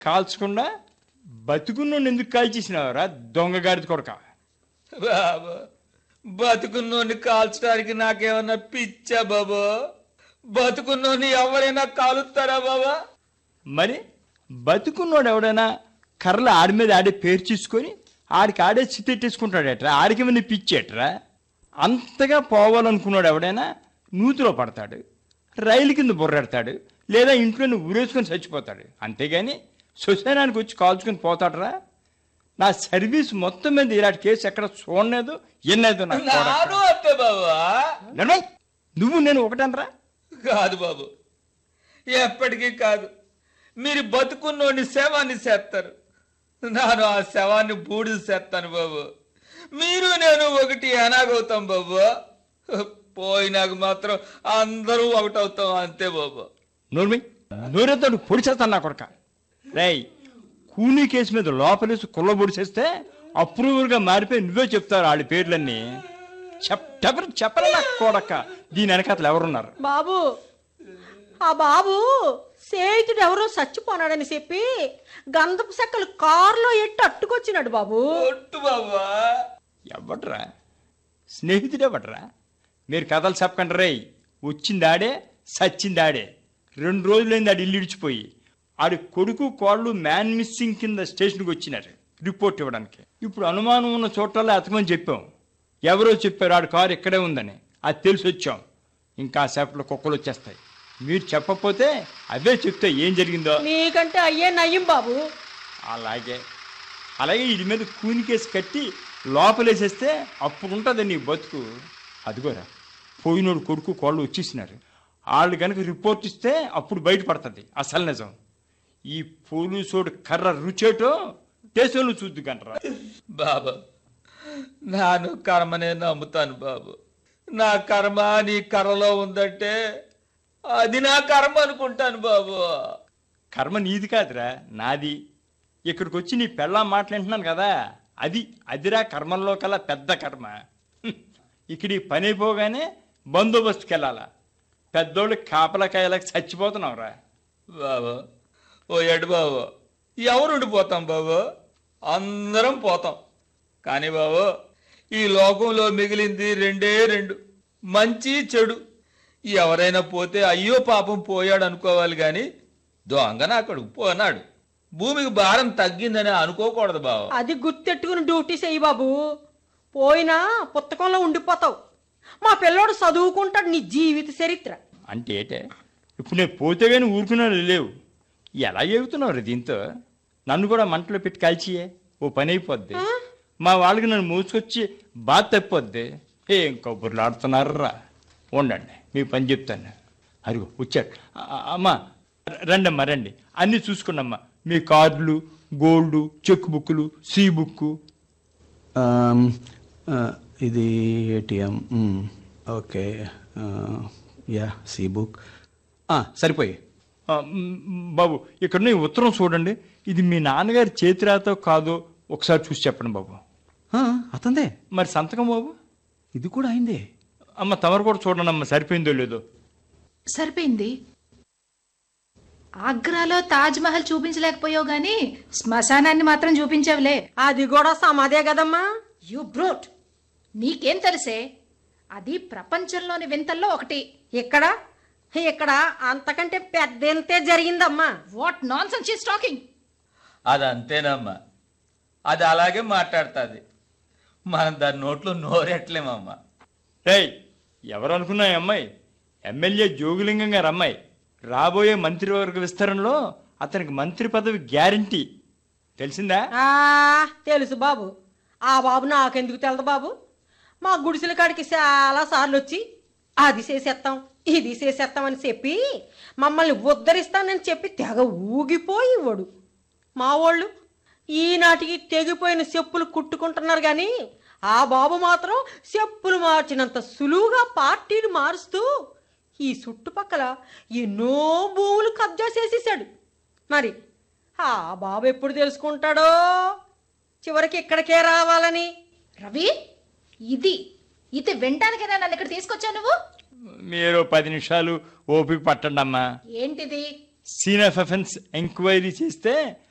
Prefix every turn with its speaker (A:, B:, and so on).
A: కాల్చకుండా బతుకున్నోడిని ఎందుకు కాల్చేసినావరా దొంగగాడిది కొడక
B: బాబా బతుకున్నోని కాల్చడానికి నాకేమన్నా పిచ్చా బాబా బతుకున్నోని ఎవరైనా కాలుస్తారా బాబా
A: మరి బతుకున్నోడు ఎవడైనా కర్రలు ఆడి మీద ఆడే పేరు చూసుకొని ఆడికి ఆడే చిత్తెట్టేసుకుంటాడేట్రా ఆడికి మీద పిచ్చేట్రా అంతగా పోవాలనుకున్నాడు ఎవడైనా నూతిలో పడతాడు రైలు కింద బుర్రెడతాడు లేదా ఇంట్లోనే ఊరేసుకొని చచ్చిపోతాడు అంతేగాని శ్మశానానికి వచ్చి కాల్చుకొని పోతాడరా నా సర్వీస్ మొత్తం మీద ఇలాంటి కేసు ఎక్కడ చూడలేదు ఎన్నైతే నాకు
B: నాను అంతే బాబా
A: నడవయ్. నువ్వు నేను ఒకటనరా
B: కాదు బాబు ఎప్పటికీ కాదు మీరు బతుకున్నోని శవాన్ని చేస్తారు నేను ఆ శవాన్ని బూడిద చేస్తాను బాబు మీరు నేను ఒకటి ఎనాగవుతాం బాబు పోయినాక మాత్రం అందరూ ఒకటవుతాం అంతే బాబు
A: నోర్మి నోరెత్తాడు పొడి చేస్తాను నా కొడక రేయ్ కూనీ కేసు మీద లోపలేసి కుల్ల పొడి చేస్తే అప్రూవర్గా మారిపోయి నువ్వే చెప్తారు వాళ్ళ పేర్లన్నీ చెప్ ఎవరు చెప్పరా నా కొడక దీని వెనకాతలు ఎవరున్నారు
C: బాబు ఆ బాబు స్నేహితుడు ఎవరో చచ్చిపోనాడని చెప్పి గంధపు చెక్కలు కారులో ఎట్టి అట్టుకొచ్చినాడు బాబు
B: ఒట్టు బాబా
A: ఎవడ్రా స్నేహితుడే ఎవడ్రా మీరు కథలు చెప్పకండి రేయ్ వచ్చిందాడే సచ్చిందాడే రెండు రోజులైంది ఆడు ఇల్లు ఇడిచిపోయి ఆడి కొడుకు కోళ్ళు మ్యాన్ మిస్సింగ్ కింద స్టేషన్కి వచ్చినారు రిపోర్ట్ ఇవ్వడానికి ఇప్పుడు అనుమానం ఉన్న చోట్లలో అతకమని చెప్పాం ఎవరో చెప్పారు ఆడి కారు ఇక్కడే ఉందని అది తెలిసి వచ్చాం ఇంకా సేపట్లో కుక్కలు వచ్చేస్తాయి మీరు చెప్పకపోతే అవే చెప్తే ఏం జరిగిందో
C: నీకంటే అయ్యే నయ్యం బాబు
A: అలాగే అలాగే ఇది మీద కూనికేసి కట్టి లోపలేసేస్తే అప్పుడు ఉంటుంది నీ బతుకు అదిగోరా పోయినోడు కొడుకు కోళ్ళు వచ్చేసినారు వాళ్ళు కనుక రిపోర్ట్ ఇస్తే అప్పుడు బయటపడుతుంది అసలు నిజం ఈ పోలీసోడు కర్ర రుచేటో దేశంలో చూద్దు కంటరా
B: బాబా నాను కర్మనే నమ్ముతాను బాబు నా కర్మ నీ కర్రలో ఉందంటే అది నా కర్మ అనుకుంటాను బాబు
A: కర్మ నీది కాదురా నాది ఇక్కడికి వచ్చి నీ పెళ్ళాం మాట్లాడుతున్నాను కదా అది అదిరా కర్మల్లో కల్లా పెద్ద కర్మ హ్మ్. ఇక్కడ ఈ పని అయిపోగానే బందోబస్తుకి వెళ్ళాలా పెద్దోళ్ళు కాపలకాయలకు చచ్చిపోతున్నావురా
B: బాబు ఓ ఎడు బాబు ఎవరు ఉండిపోతాం బాబు అందరం పోతాం కానీ బాబు ఈ లోకంలో మిగిలింది రెండే రెండు మంచి చెడు ఎవరైనా పోతే అయ్యో పాపం పోయాడు అనుకోవాలి కానీ దొంగన అక్కడికి పోనాడు భూమికి భారం తగ్గిందని అనుకోకూడదు బాబు
C: అది గుర్తెట్టుకుని డ్యూటీ చెయ్యి బాబు పోయినా పుస్తకంలో ఉండిపోతావు మా పిల్లోడు చదువుకుంటాడు నీ జీవిత చరిత్ర
A: అంటే ఏటే ఇప్పుడు నేను పోతే కానీ ఊరుకున్నాను లేవు ఎలా ఎగుతున్నావు దీంతో నన్ను కూడా మంటలో పెట్టి కాల్చియే ఓ పని అయిపోద్ది మా వాళ్ళకి నన్ను మూసుకొచ్చి బాధ తప్పిపోద్ది ఏం కబుర్లు ఆడుతున్నారా ఉండండి మీ పని చెప్తాను అదిగో వచ్చాడు ఆ, ఆ, అమ్మా ర- రండమ్మా రండి అన్నీ చూసుకోండమ్మా మీ కార్డులు గోల్డ్ చెక్ బుక్లు సీ బుక్
D: ఆమ్, ఆ, ఇది ఏటీఎం మ్, ఓకే ఆ, యా సి బుక్ ఆ, సరిపోయి
A: ఆ, మ్, బాబు ఇక్కడ ఈ ఉత్తరం చూడండి ఇది మీ నాన్నగారి చేతిరాతో కాదో ఒకసారి చూసి చెప్పండి బాబు
D: ఆ, అతందే
A: మరి సంతకం బాబు
D: ఇది కూడా అయిందే
A: అమ్మ తమరు కూడా చూడండి అమ్మ సరిపోయిందో లేదో
E: సరిపోయింది ఆగ్రాలో తాజ్ మహల్ చూపించలేకపోయావు గాని శ్మశానాన్ని మాత్రం చూపించావులే
C: అది కూడా సమాధే కదమ్మా
E: యు బ్రోట్ నీకేం తెలిసే అది ప్రపంచంలోని వింతల్లో ఒకటి
C: ఇక్కడ ఇక్కడ అంతకంటే పెద్ద ఎంతే జరిగిందమ్మా
E: వాట్ నాన్ సెన్స్ టాకింగ్
B: అది అంతేనమ్మా అది అలాగే మాట్లాడుతుంది మనం దాని నోట్లో నోరెట్లేమమ్మా
A: రేయ్ ఎవరు అనుకున్నా ఈ అమ్మాయి ఎమ్మెల్యే జోగులింగం గారు అమ్మాయి రాబోయే మంత్రివర్గ విస్తరణలో అతనికి మంత్రి పదవి గ్యారంటీ తెలిసిందా
C: ఆ తెలుసు బాబు ఆ బాబు నాకెందుకు తెలదు బాబు మా గుడిసెల కాడికి చాలా సార్లు వచ్చి అది చేసేస్తాం ఇది చేసేస్తాం అని చెప్పి మమ్మల్ని ఉద్ధరిస్తానని చెప్పి తెగ ఊగిపోయి ఇవ్వడు మా వాళ్ళు ఈనాటికి తెగిపోయిన చెప్పులు కుట్టుకుంటున్నారు కానీ ఆ బాబు మాత్రం చెప్పులు మార్చినంత సులువుగా పార్టీని మారుస్తూ ఈ చుట్టుపక్కల ఎన్నో భూములు కబ్జా చేసేసాడు మరి ఆ బాబు ఎప్పుడు తెలుసుకుంటాడో చివరికి ఇక్కడికే రావాలని
E: రవి ఇది ఇది వినటానికైనా నన్ను ఇక్కడ తీసుకొచ్చావు నువ్వు
A: మీరు పది నిమిషాలు ఓపిక పట్టండి అమ్మా
E: ఏంటిది
A: సీన్ ఆఫ్ అఫెన్స్ ఎంక్వైరీ చేస్తే